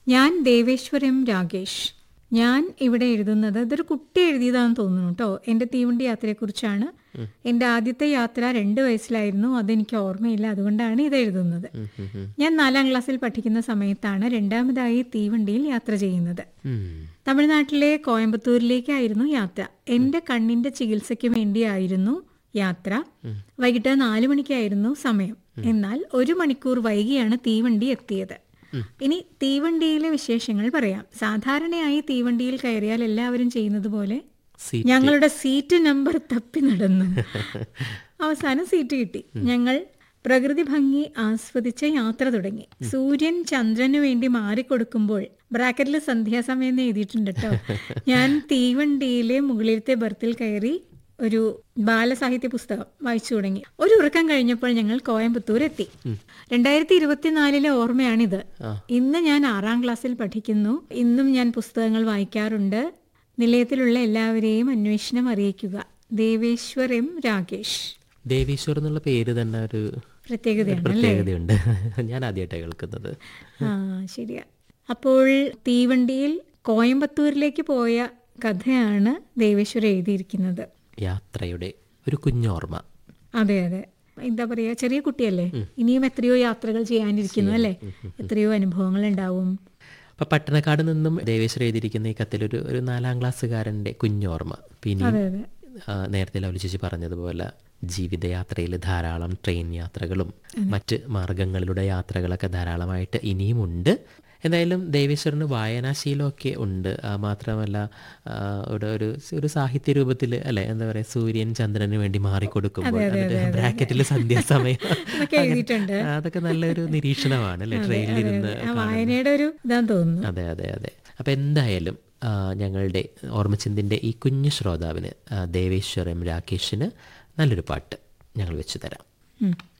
ഞാൻ ദേവേശ്വരം രാകേഷ് ഞാൻ ഇവിടെ എഴുതുന്നത് ഇതൊരു കുട്ടി എഴുതിയതാണെന്ന് തോന്നുന്നു കേട്ടോ എൻ്റെ തീവണ്ടി യാത്രയെക്കുറിച്ചാണ് എൻ്റെ ആദ്യത്തെ യാത്ര രണ്ട് വയസ്സിലായിരുന്നു അതെനിക്ക് ഓർമ്മയില്ല അതുകൊണ്ടാണ് ഇത് എഴുതുന്നത് ഉം, ഉം, ഉം. ഞാൻ നാലാം ക്ലാസ്സിൽ പഠിക്കുന്ന സമയത്താണ് രണ്ടാമതായി തീവണ്ടിയിൽ യാത്ര ചെയ്യുന്നത് ഉം. തമിഴ്നാട്ടിലെ കോയമ്പത്തൂരിലേക്കായിരുന്നു യാത്ര എൻ്റെ കണ്ണിന്റെ ചികിത്സയ്ക്ക് വേണ്ടിയായിരുന്നു യാത്ര വൈകിട്ട് നാലു മണിക്കായിരുന്നു സമയം എന്നാൽ ഒരു മണിക്കൂർ വൈകിയാണ് തീവണ്ടി എത്തിയത് ഇനി തീവണ്ടിയിലെ വിശേഷങ്ങൾ പറയാം സാധാരണയായി തീവണ്ടിയിൽ കയറിയാൽ എല്ലാവരും ചെയ്യുന്നത് പോലെ സീറ്റ് ഞങ്ങളുടെ സീറ്റ് നമ്പർ തപ്പി നടന്നു അവസാനം സീറ്റ് കിട്ടി ഞങ്ങൾ പ്രകൃതി ഭംഗി ആസ്വദിച്ച യാത്ര തുടങ്ങി സൂര്യൻ ചന്ദ്രന് വേണ്ടി മാറിക്കൊടുക്കുമ്പോൾ ബ്രാക്കറ്റിൽ സന്ധ്യാസമയം എന്ന് എഴുതിയിട്ടുണ്ട് കേട്ടോ ഞാൻ തീവണ്ടിയിലെ മുകളിലത്തെ ബർത്തിൽ കയറി ഒരു ബാലസാഹിത്യ പുസ്തകം വായിച്ചു തുടങ്ങി ഒരു ഉറക്കം കഴിഞ്ഞപ്പോൾ ഞങ്ങൾ കോയമ്പത്തൂർ എത്തി രണ്ടായിരത്തി ഇരുപത്തിനാലിലെ ഓർമ്മയാണിത് ഇന്ന് ഞാൻ ആറാം ക്ലാസ്സിൽ പഠിക്കുന്നു ഇന്നും ഞാൻ പുസ്തകങ്ങൾ വായിക്കാറുണ്ട് നിലയത്തിലുള്ള എല്ലാവരെയും അന്വേഷണം അറിയിക്കുക ദേവേശ്വർ എം രാകേഷ് ദേവീശ്വർ എന്നുള്ള പേര് തന്നെ ഒരു പ്രത്യേകതയാണ് അല്ലേ പ്രത്യേകതയുണ്ട് ഞാൻ ആദ്യമായിട്ടാണ് കേൾക്കുന്നത് ആ ശരിയാ അപ്പോൾ തീവണ്ടിയിൽ കോയമ്പത്തൂരിലേക്ക് പോയ കഥയാണ് ദേവേശ്വർ എഴുതിയിരിക്കുന്നത് യാത്രയുടെ ഒരു കുഞ്ഞോർമ്മ അതെ അതെ എന്താ പറയാ ചെറിയ കുട്ടിയല്ലേ ഇനിയും എത്രയോ യാത്രകൾ ചെയ്യാനിരിക്കുന്നു അല്ലേ എത്രയോ അനുഭവങ്ങൾ ഉണ്ടാവും അപ്പൊ പട്ടണക്കാട് നിന്നും ദേവേശ്വർ എഴുതിയിരിക്കുന്ന ഈ കത്തിലൊരു ഒരു നാലാം ക്ലാസ്സുകാരൻ്റെ കുഞ്ഞോർമ്മ പിന്നെ അതെ അതെ നേരത്തെ ലവലി ചേച്ചി പറഞ്ഞതുപോലെ ജീവിതയാത്രയിൽ ധാരാളം ട്രെയിൻ യാത്രകളും മറ്റ് മാർഗങ്ങളിലൂടെ യാത്രകളൊക്കെ ധാരാളമായിട്ട് ഇനിയുമുണ്ട് എന്തായാലും ദേവേശ്വരന് വായനാശീലമൊക്കെ ഉണ്ട് ആ, മാത്രമല്ല ആ, ഒരു ഒരു ഒരു സാഹിത്യ രൂപത്തിൽ അല്ലെ എന്താ പറയുക സൂര്യൻ ചന്ദ്രന് വേണ്ടി മാറിക്കൊടുക്കുമ്പോൾ അതിന്റെ ബ്രാക്കറ്റിൽ സന്ധ്യാസമയം എന്നൊക്കെ എഴുതിയിട്ടുണ്ട് ആ, അതൊക്കെ നല്ലൊരു നിരീക്ഷണമാണ് അല്ലെ ട്രെയിനിലിരുന്ന് ആ വായനയുടെ ഒരു ഇതാന്ന് തോന്നുന്നു അതെ അതെ അതെ അപ്പം എന്തായാലും ആ, ഞങ്ങളുടെ ഓർമ്മചിന്തിൻ്റെ ഈ കുഞ്ഞു ശ്രോതാവിന് ആ, ദേവേശ്വരം രാകേഷിന് നല്ലൊരു പാട്ട് ഞങ്ങൾ വെച്ച് തരാം ഉം.